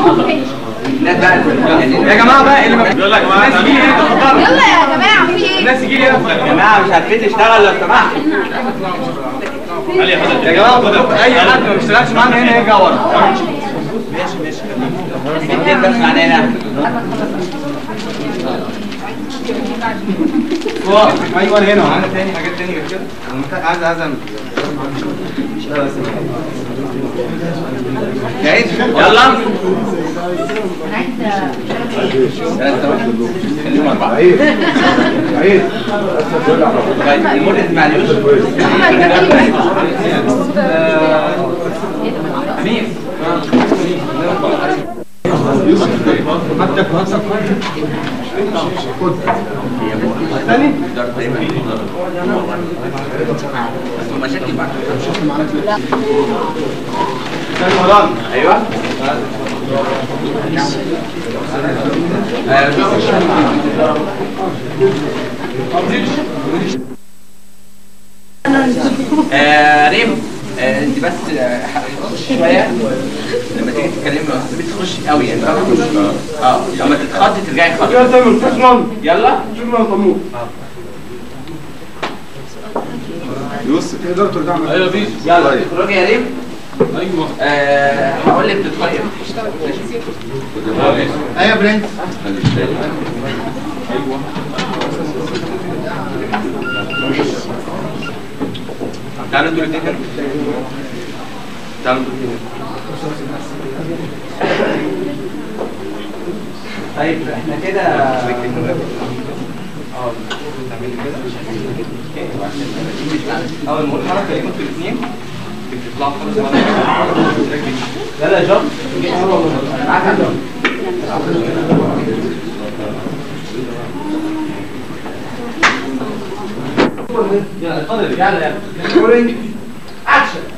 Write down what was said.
الناس بقى يا جماعه بقى اللي ما يلا يا جماعه الناس يجي هنا تتفضلوا. يلا يا جماعه في ايه الناس يجي هنا يا جماعه مش عارفين تشتغل لو سمحت علي يا حضرتك يا جماعه بقول اي حد ما بيشتغلش معانا هنا يرجع ورا اتنين بس معانا هنا هو ايوه هنا وعندنا تاني حاجات تانية غير كده أنا محتاج- عايز عايز اعمل جاهز يلا خليهم أربعة. طيب، المولد معلوش آه، أمين تاني مشاكل معاك تاني مران ايوه آه، ريم آه، انت بس آه، خش شويه لما تيجي تتكلمي ما تخش قوي يعني فاهمة؟ اه لما تتخضي ترجعي خطوه يا تامر شكرا يلا شكرا يا طموح يوسف تقدر ترجع معايا ايوه بيس يلا تخرجي يا ريم ايوه آه، هقول لك تدخلي امتى ايوه برنس تعالوا انتوا الاثنين هنا تعالوا انتوا الاثنين طيب احنا كده اه تعملي كده اول ما اقول حركه يبقى انتوا الاثنين بتطلعوا خالص لا لا جامب معاك جامب يلا اتفضل يلا يلا اكشن